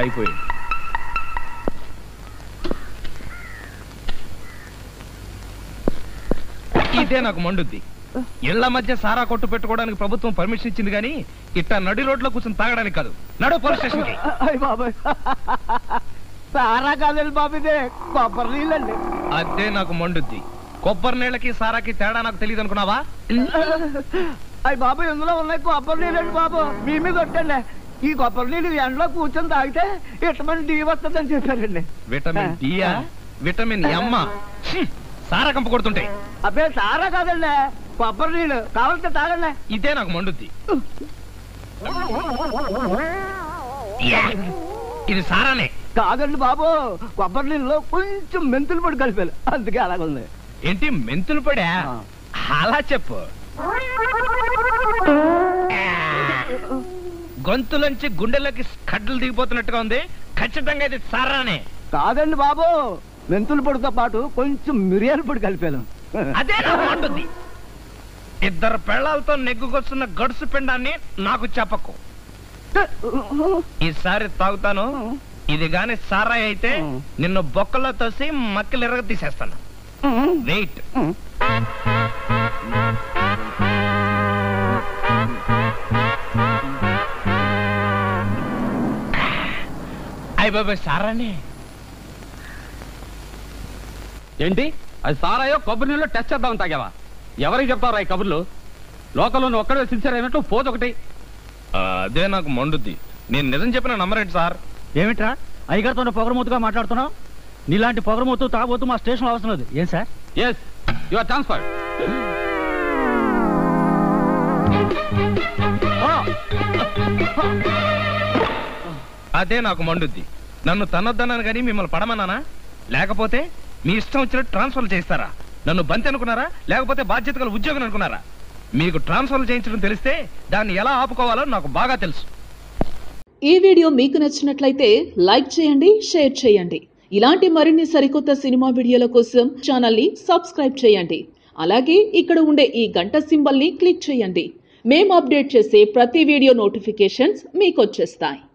అయిపోయింది ఇదే నాకు మండుద్ది ఇళ్ల మధ్య సారా కొట్టు పెట్టుకోవడానికి ప్రభుత్వం పర్మిషన్ ఇచ్చింది కానీ ఇట్టా నడి రోడ్లో కూర్చొని తాగడానికి కాదు నడు పోలీస్ స్టేషన్ కి అయ్య బాబాయ్ సారా కాదండి బాబు ఇదే కొబ్బరి నీళ్ళండి అదే నాకు మండుద్ది కొబ్బరి నీళ్ళకి సారాకి తేడా నాకు తెలియదు అనుకున్నావా అయ్య బాబు ఇందులో ఉన్నాయి కొబ్బరి నీళ్ళండి బాబు మీ మీద కొట్టండి ఈ కొబ్బరి నీళ్ళు ఎండలో కూర్చొని తాగితే ఇష్టమని డీ వస్తుందని చెప్పారండి విటమిన్ డియా విటమిన్ ఎమ్మ హ్మ్, సారా కంప కొడుతుంటాయి అబ్బే సారా కాదండి కొబ్బరి నీళ్ళు కావాలంటే తాగండి ఇదే నాకు మండుద్ది యా, ఇది సారానే కాదండి బాబు కొబ్బరి నీళ్ళలో కొంచెం మెంతులు పొడి కలిపారు అందుకే అలాగుంది ఏంటి మెంతులు పడా ఆ. అలా చెప్పు గొంతులోంచి గుండెలోకి కడ్డలు దిగిపోతున్నట్టుగా ఉంది ఖచ్చితంగా ఇది సారానే కాదండి బాబు మెంతుల పొడితో పాటు కొంచెం మిరియాల పొడి కలిపాను అదే నాకు మండుద్ది ఇద్దరు పెళ్ళాలతో నెగ్గుకొస్తున్న గడుసు పిండాన్ని నాకు చెప్పకు ఈసారి తాగుతాను ఇది గాని సారాయి అయితే నిన్ను బొక్కలో తోసి మక్కలు ఎరగ తీసేస్తాను వెయిట్ అయ్య బాబాయ్ సారానే ఏంటి అది సారాయో కొబ్బరి నీళ్ళు టెస్ట్ చేద్దామని తాగావా ఎవరికి చెప్తారా ఈ కబుర్లు లోకల్లో నువ్వు ఒక్కడే సిన్సియర్ అయినట్టు పోదు ఒకటి ఆ, అదే నాకు మండుద్ది నేను నిజం చెప్పిన నమ్మరేంటి సార్ ఏమిట్రా అయ్యగారితో పొగరమూతుగా మాట్లాడుతున్నావు నీలాంటి పొగరమూతు తాగబోతూ మా స్టేషన్ అవసరం లేదు ఏం sir S U R transfer అదే నాకు మండుద్ది నన్ను తన్నొద్దన్నాను కానీ మిమ్మల్ని పడమన్నానా లేకపోతే మీ ఇష్టం వచ్చినట్టు ట్రాన్స్ఫర్ చేస్తారా నన్ను బంతి అనుకున్నారా లేకపోతే బాధ్యత గల ఉద్యోగం అనుకున్నారా మీకు ట్రాన్స్ఫర్ చేయించడం తెలిస్తే దాన్ని ఎలా ఆపుకోవాలో నాకు బాగా తెలుసు ఈ వీడియో మీకు నచ్చినట్లయితే లైక్ చేయండి షేర్ చేయండి ఇలాంటి మరిన్ని సరికొత్త సినిమా వీడియోల కోసం ఛానల్ని సబ్స్క్రైబ్ చేయండి అలాగే ఇక్కడ ఉండే ఈ గంట సింబల్ని క్లిక్ చేయండి మేము అప్డేట్ చేసే ప్రతి వీడియో నోటిఫికేషన్స్ మీకు వచ్చేస్తాయి